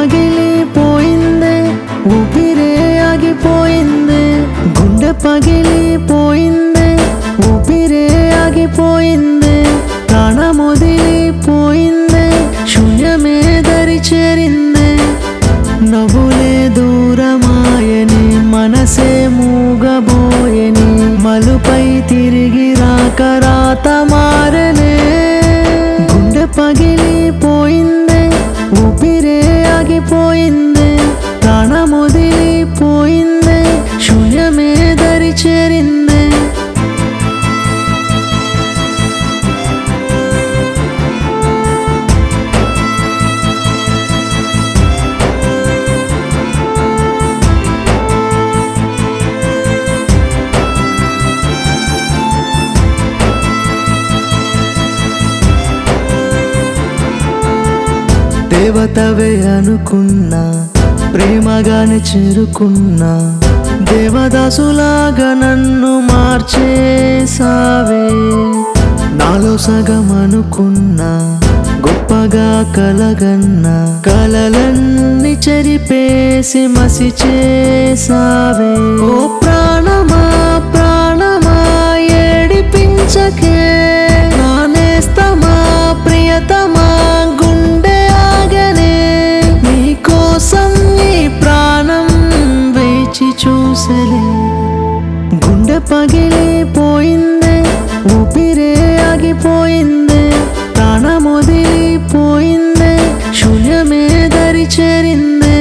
పగిలిపోయిందే ఊపిరే ఆగిపోయిందే గుండె పగిలిపోయిందే ఊపిరే ఆగిపోయిందే ప్రాణమొదిలిపోయిందే శూన్యమే దరి చేరిందే నవ్వులే దూరమాయని మనసే మూగబోయని మలుపై తిరిగి రాక రాత మారనే గుండె పగిలిపోయిందే ఊపిరే ఆగిపోయిందే ప్రాణమొదిలిపోయిందే శూన్యమే దరి చేరిందే దేవతవే అనుకున్నా ప్రేమగానే చేరుకున్నా దేవదాసులాగా నన్ను మార్చేసావే నాలో సగం అనుకున్నా గొప్పగా కలగన్నా కలలన్నీ చెరిపేసి మసి చేసావే ఓ ప్రాణమా ప్రాణమా ఏడిపించకే నానేస్తమా ప్రియతమా గుండె ఆగనే నీకోసం ఈ ప్రాణం వేచి చూసలే గుండె పగిలిపోయిందే ఊపిరే ఆగిపోయిందే ప్రాణమొదిలిపోయిందే శూన్యమే దరి చేరిందే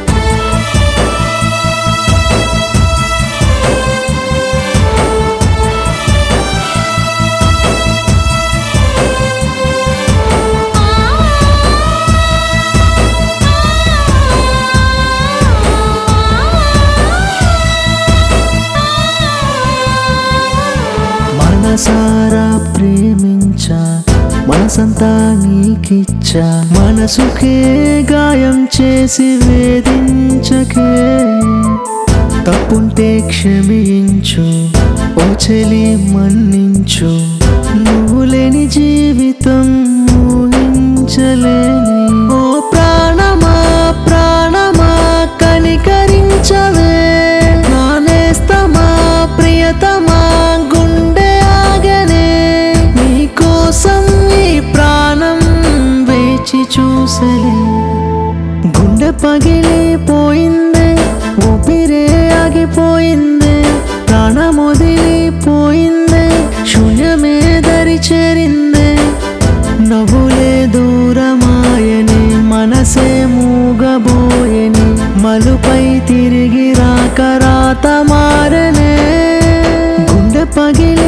మనసారా ప్రేమించా మనసంతా నీకిచ్చా మనసుకే గాయం చేసి వేధించకే తప్పుంటే క్షమించు ఓ చెలి మన్నించు నువ్వు లేని జీవితం ఊహించలేని ఓ ప్రాణమా ప్రాణమా కనికరించవే నానేస్తమా ప్రియతమా గుండె ఆగనే నీకోసం ఈ ప్రాణం వేచి చూసలే గుండె పగిలిపోయిందే ఊపిరే ఆగిపోయిందే ప్రాణమొదిలిపోయిందే శూన్యమే దరి చేరిందే నవ్వులే దూరమాయని మనసే మూగబోయని మలుపై తిరిగి రాక రాత మారనే గుండె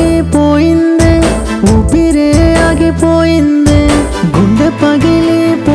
పగిలిపోయిందే ఊపిరే ఆగిపోయిందే గుండె పగిలిపో